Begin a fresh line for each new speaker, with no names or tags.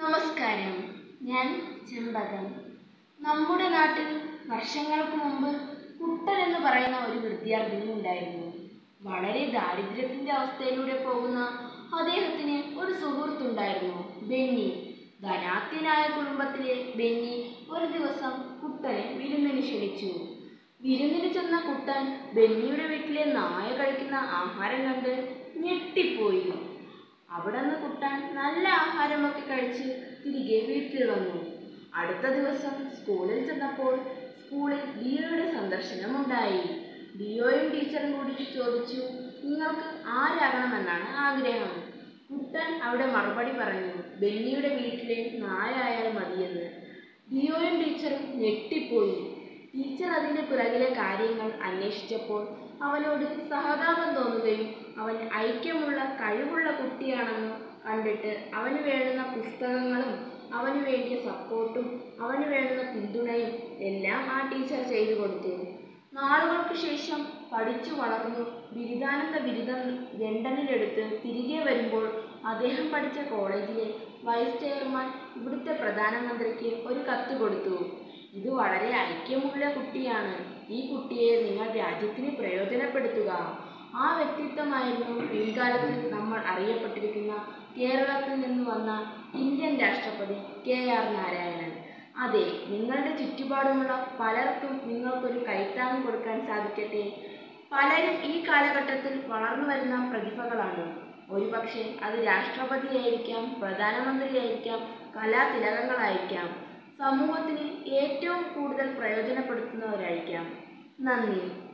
നമസ്കാരം ഞാൻ ചെമ്പകം നമ്മുടെ നാട്ടിൽ വർഷങ്ങൾക്ക് മുമ്പ് കുട്ടൻ എന്ന് പറയുന്ന ഒരു വിദ്യാർത്ഥിനി ഉണ്ടായിരുന്നു വളരെ ദാരിദ്ര്യത്തിന്റെ അവസ്ഥയിലൂടെ പോകുന്ന അദ്ദേഹത്തിന് ഒരു സുഹൃത്തുണ്ടായിരുന്നു ബെന്നി ധനാത്യനായ കുടുംബത്തിലെ ബെന്നി ഒരു ദിവസം കുട്ടനെ വിരുന്നിന് ക്ഷണിച്ചു വിരുന്നിന് ചെന്ന കുട്ടൻ ബെന്നിയുടെ വീട്ടിലെ നായ കഴിക്കുന്ന ആഹാരം കണ്ട് ഞെട്ടിപ്പോയി അവിടെ നിന്ന് കുട്ടൻ നല്ല ആഹാരമൊക്കെ കഴിച്ച് തിരികെ വീട്ടിൽ വന്നു അടുത്ത ദിവസം സ്കൂളിൽ ചെന്നപ്പോൾ സ്കൂളിൽ ഡിയോയുടെ സന്ദർശനമുണ്ടായി ഡിയോയും ടീച്ചറും കൂടി ചോദിച്ചു നിങ്ങൾക്ക് ആരാകണമെന്നാണ് ആഗ്രഹം കുട്ടൻ അവിടെ മറുപടി പറഞ്ഞു ബെന്നിയുടെ വീട്ടിലെ നായായാൽ മതിയെന്ന് ഡിയോയും ടീച്ചറും ഞെട്ടിപ്പോയി ടീച്ചർ അതിൻ്റെ പിറകിലെ കാര്യങ്ങൾ അന്വേഷിച്ചപ്പോൾ അവനോട് സഹതാപം തോന്നുകയും അവൻ ഐക്യമുള്ള കഴിവുള്ള കുട്ടിയാണെന്ന് കണ്ടിട്ട് അവന് വേണ്ടുന്ന പുസ്തകങ്ങളും അവന് വേണ്ടിയ സപ്പോർട്ടും അവന് വേണ്ടുന്ന പിന്തുണയും എല്ലാം ആ ടീച്ചർ ചെയ്തു കൊടുത്തു നാളുകൾക്ക് ശേഷം പഠിച്ചു വളർന്നു ബിരുദാനന്ദ ബിരുദം ലണ്ടനിലെടുത്ത് തിരികെ വരുമ്പോൾ അദ്ദേഹം പഠിച്ച കോളേജിലെ വൈസ് ചെയർമാൻ ഇവിടുത്തെ പ്രധാനമന്ത്രിക്ക് ഒരു കത്ത് കൊടുത്തു ഇത് വളരെ ഐക്യമുള്ള കുട്ടിയാണ് ഈ കുട്ടിയെ നിങ്ങൾ രാജ്യത്തിന് പ്രയോജനപ്പെടുത്തുക ആ വ്യക്തിത്വമായിരുന്നു പിൻകാലത്ത് നമ്മൾ അറിയപ്പെട്ടിരിക്കുന്ന കേരളത്തിൽ നിന്ന് വന്ന ഇന്ത്യൻ രാഷ്ട്രപതി കെ ആർ നാരായണൻ അതെ നിങ്ങളുടെ ചുറ്റുപാടുമുള്ള പലർക്കും നിങ്ങൾക്കൊരു കൈത്താങ്ങ് കൊടുക്കാൻ സാധിക്കട്ടെ പലരും ഈ കാലഘട്ടത്തിൽ വളർന്നു വരുന്ന പ്രതിഭകളാണ് ഒരുപക്ഷെ അത് രാഷ്ട്രപതിയായിരിക്കാം പ്രധാനമന്ത്രിയായിരിക്കാം കലാതിലകങ്ങളായിരിക്കാം സമൂഹത്തിന് ഏറ്റവും കൂടുതൽ പ്രയോജനപ്പെടുത്തുന്നവരായിരിക്കാം നന്ദി